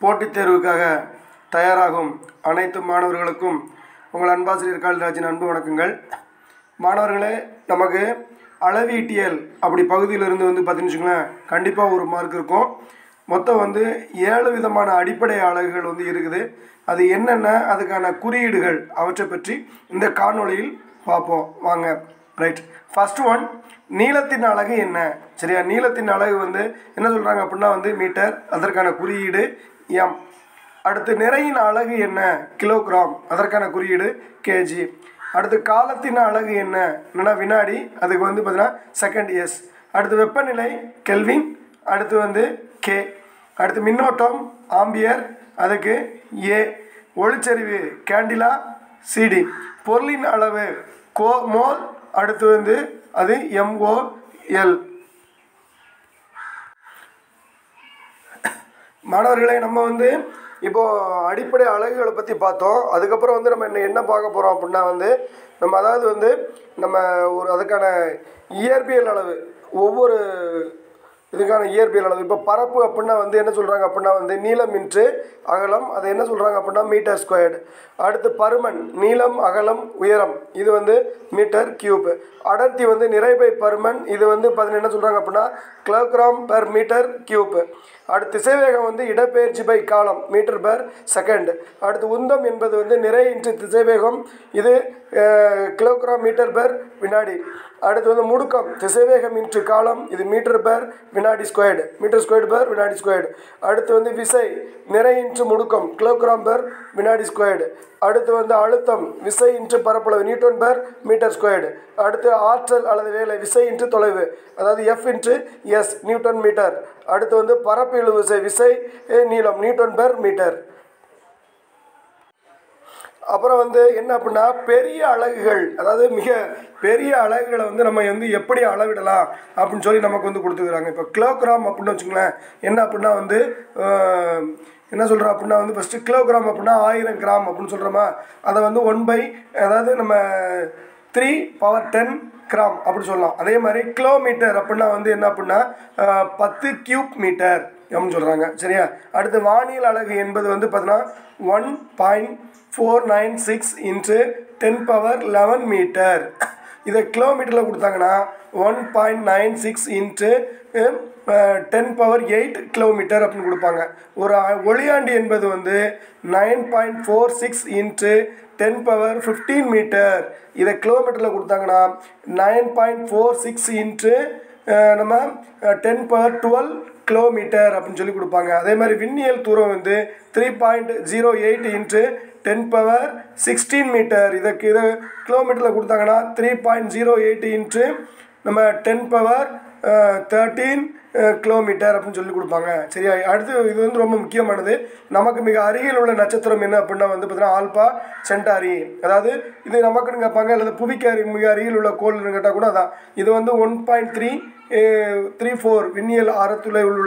போட்டித் தேர்வுக்காக தயாராகும் அனைத்து மாணவர்களுக்கும் உங்கள் அன்பாசிரியர் காளிராஜின் அன்பு வணக்கங்கள் மாணவர்களே நமக்கு அளவீட்டியல் அப்படி பகுதியிலிருந்து வந்து பார்த்தீங்கன்னு வச்சுக்கோங்களேன் கண்டிப்பாக ஒரு மார்க் இருக்கும் மொத்தம் வந்து ஏழு விதமான அடிப்படை அலகுகள் வந்து இருக்குது அது என்னென்ன அதுக்கான குறியீடுகள் அவற்றை பற்றி இந்த காணொளியில் பார்ப்போம் வாங்க ரைட் ஃபர்ஸ்ட் ஒன் நீளத்தின் அலகு என்ன சரியா நீளத்தின் அலகு வந்து என்ன சொல்கிறாங்க அப்படின்னா வந்து மீட்டர் அதற்கான குறியீடு எம் அடுத்து நிறையின் அலகு என்ன கிலோகிராம் அதற்கான குறியீடு கேஜி அடுத்து காலத்தின் அலகு என்ன என்னன்னா வினாடி அதுக்கு வந்து பார்த்தீங்கன்னா செகண்ட் எஸ் அடுத்து வெப்பநிலை கெல்வின் அடுத்து வந்து கே அடுத்து மின்னோட்டம் ஆம்பியர் அதுக்கு ஏ ஒளிச்செறிவு கேண்டிலா சிடி பொருளின் அளவு கோ மோல் அடுத்து வந்து அது எம்ஓஎல் மாணவர்களே நம்ம வந்து இப்போது அடிப்படை அலகுகளை பற்றி பார்த்தோம் அதுக்கப்புறம் வந்து நம்ம என்ன என்ன பார்க்க போகிறோம் அப்படின்னா வந்து நம்ம அதாவது வந்து நம்ம ஒரு அதுக்கான இயற்பியல் அளவு ஒவ்வொரு இதுக்கான இயற்பியல் அளவு இப்போ பரப்பு அப்படின்னா வந்து என்ன சொல்கிறாங்க அப்படின்னா வந்து நீளம் இன்று அகலம் அதை என்ன சொல்கிறாங்க அப்படின்னா மீட்டர் ஸ்கொயர்டு அடுத்து பருமன் நீளம் அகலம் உயரம் இது வந்து மீட்டர் கியூப் அடர்த்தி வந்து நிறைபை பருமன் இது வந்து பார்த்தீங்கன்னா என்ன சொல்கிறாங்க அப்படின்னா கிலோகிராம் பெர் மீட்டர் கியூப் அடுத்து திசைவேகம் வந்து இடப்பெயர்ச்சி பை காலம் மீட்டர் பெர் செகண்ட் அடுத்து உந்தம் என்பது வந்து நிறை இன்று திசைவேகம் இது கிலோகிராம் மீட்டர் பெர் வினாடி அடுத்து வந்து முடுக்கம் திசைவேகம் இன்று காலம் இது மீட்டர் பெர் வினாடி ஸ்கொயர்டு மீட்டர் ஸ்கொயர்டு பெர் வினாடி ஸ்கொயர்டு அடுத்து வந்து விசை நிறை இன்று முடுக்கம் கிலோகிராம் பெர் வினாடி ஸ்கொயர்டு அடுத்து வந்து அழுத்தம் விசை இன்று பரப்பளவு நியூட்டன் பெர் மீட்டர் ஸ்கொயர்டு அடுத்து ஆற்றல் அல்லது வேலை விசை இன்று தொலைவு அதாவது எஃப் இன்று எஸ் நியூட்டன் மீட்டர் அடுத்து வந்து பரப்பு இழு விசை விசை eh, நீளம் நியூட்டன் பெர் மீட்டர் அப்புறம் வந்து என்ன அப்படின்னா பெரிய அலகுகள் அதாவது மிக பெரிய அலகுகளை வந்து நம்ம வந்து எப்படி அளவிடலாம் அப்படின்னு சொல்லி நமக்கு வந்து கொடுத்துக்கிறாங்க இப்போ கிலோகிராம் அப்படின்னு வச்சுங்களேன் என்ன அப்படின்னா வந்து ஆஹ், என்ன சொல்கிறோம் அப்படின்னா வந்து ஃபஸ்ட்டு கிலோகிராம் அப்படின்னா ஆயிரம் கிராம் அப்படின்னு சொல்கிறோமா அதை வந்து ஒன் பை அதாவது நம்ம த்ரீ பவர் டென் கிராம் அப்படி சொல்லலாம் அதே மாதிரி கிலோமீட்டர் அப்படின்னா வந்து என்ன அப்படின்னா ஆஹ், பத்து கியூப் மீட்டர் அப்படின்னு சொல்கிறாங்க சரியா அடுத்து வானியல் அலகு என்பது வந்து பார்த்தீங்கன்னா one point four nine six into ten power eleven metre இதை கிலோமீட்டரில் கொடுத்தாங்கன்னா one point nine six into ten power eight kilometre அப்படின்னு கொடுப்பாங்க ஒரு அ- ஒளியாண்டி என்பது வந்து nine point four six into ten power fifteen metre இதை கிலோமீட்டரில் கொடுத்தாங்கன்னா nine point four six into நம்ம டென் பவர் டுவெல் கிலோமீட்டர் அப்படின்னு சொல்லி கொடுப்பாங்க அதே மாதிரி விண்ணியல் தூரம் வந்து three point zero eight into ten power sixteen metre இதுக்கு இதை கிலோமீட்டரில் கொடுத்தாங்கன்னா three point zero eight into நம்ம டென் பவர் தேர்ட்டீன் கிலோமீட்டர் அப்படின்னு சொல்லி கொடுப்பாங்க சரியா அடுத்து இது வந்து ரொம்ப முக்கியமானது நமக்கு மிக அருகில் உள்ள நட்சத்திரம் என்ன அப்படின்னா வந்து பார்த்தீங்கன்னா ஆல்பா சென்டாரி அதாவது இது நமக்குன்னு கேட்பாங்க அல்லது புவிக்கு அரு மிக அருகில் உள்ள கோள்னு கேட்டால் கூட அதான் இது வந்து one point three three four விண்ணியல் ஆரத்துல உள்ள